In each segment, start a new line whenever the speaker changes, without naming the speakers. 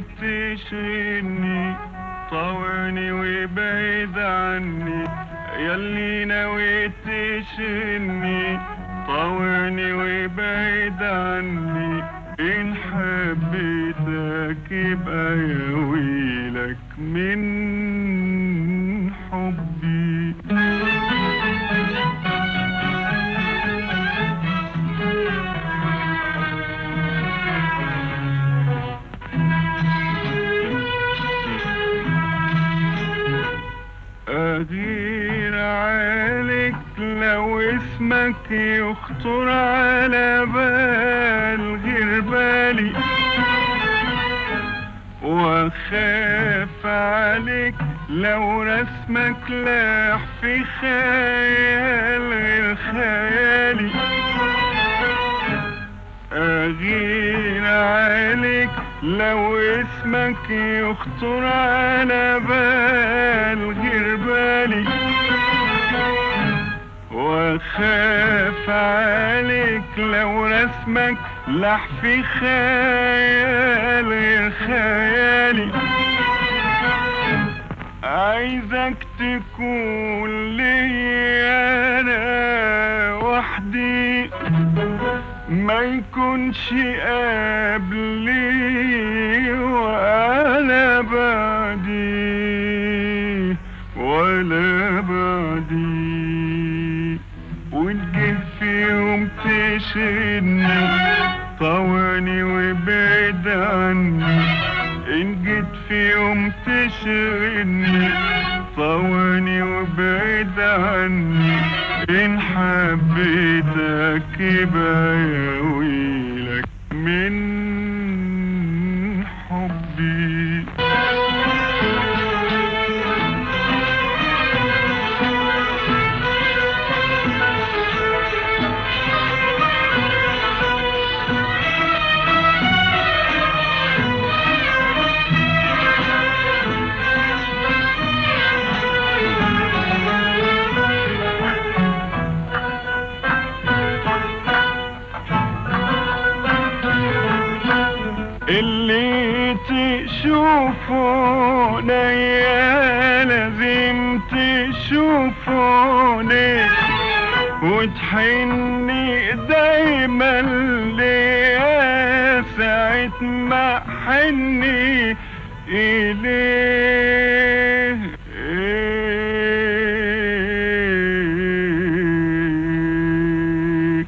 تشغلني طاوعني وبعيد عني ياللي ناوي تشغلني طاوعني وبعيد عني إن حبيتك يبقى يا ويلك من حبي أغير عليك لو اسمك يخطر على بال غير بالي واخاف عليك لو رسمك لاح في خيال غير خيالي أغير عليك لو اسمك يخطر على بال غير بالي واخاف عليك لو رسمك لح في خيال غير خيالي عايزك تكون لي انا وحدي ما يكونش قبلي ولا بعدي ولا بعدي وتجي في يوم تشغلني طوعني وبعد عني إن جيت في يوم تشغلني طوعني وبعد عني إن حبيتك يبقى يا ويلك من حبي اللي تشوفونه يا لازم تشوفوني وتحني دايما ليا ساعة ما حني إليه إليك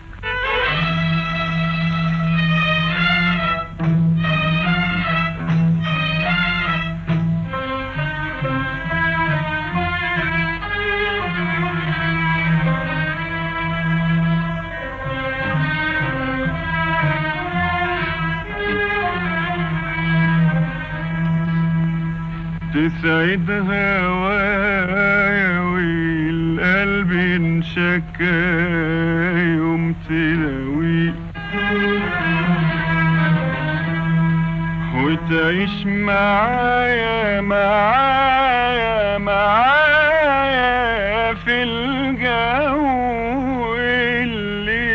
تسعد هوايا والقلب انشكى يوم تلاوي وتعيش معايا معايا معايا في الجو اللي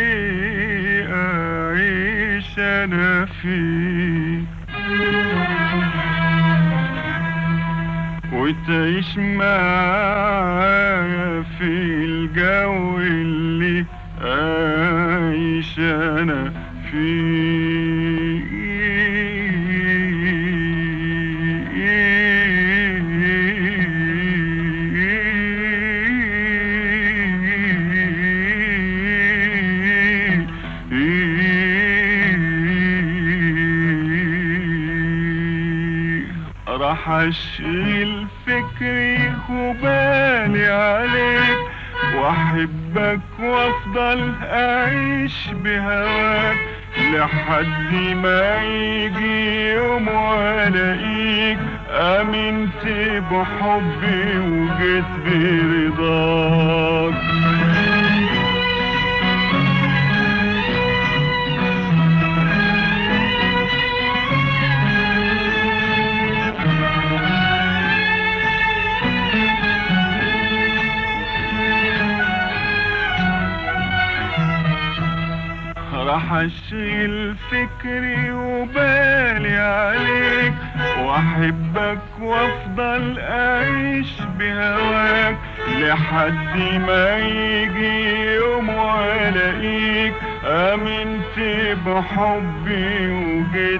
أعيش أنا فيه وتعيش معايا في الجو اللي عايش انا فيه راح اشغل فكري وبالي عليك واحبك وافضل اعيش بهواك لحد ما يجي يوم والاقيك امنت بحبي وجيت برضاك راح اشغل فكري وبالي عليك واحبك وافضل اعيش بهواك لحد ما يجي يوم والاقيك امنت بحبي وجيت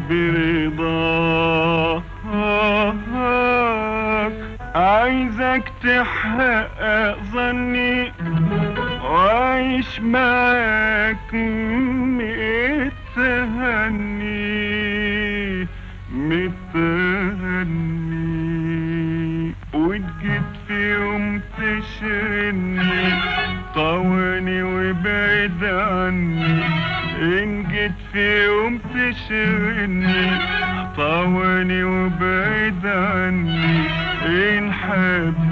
برضاك عايزك تحقق ظني وعيش معاك متهني متهني وتجيت في يوم تشغلني طواني وبعد عني ان جيت في يوم تشغلني طواني وبعد عني ان حبيت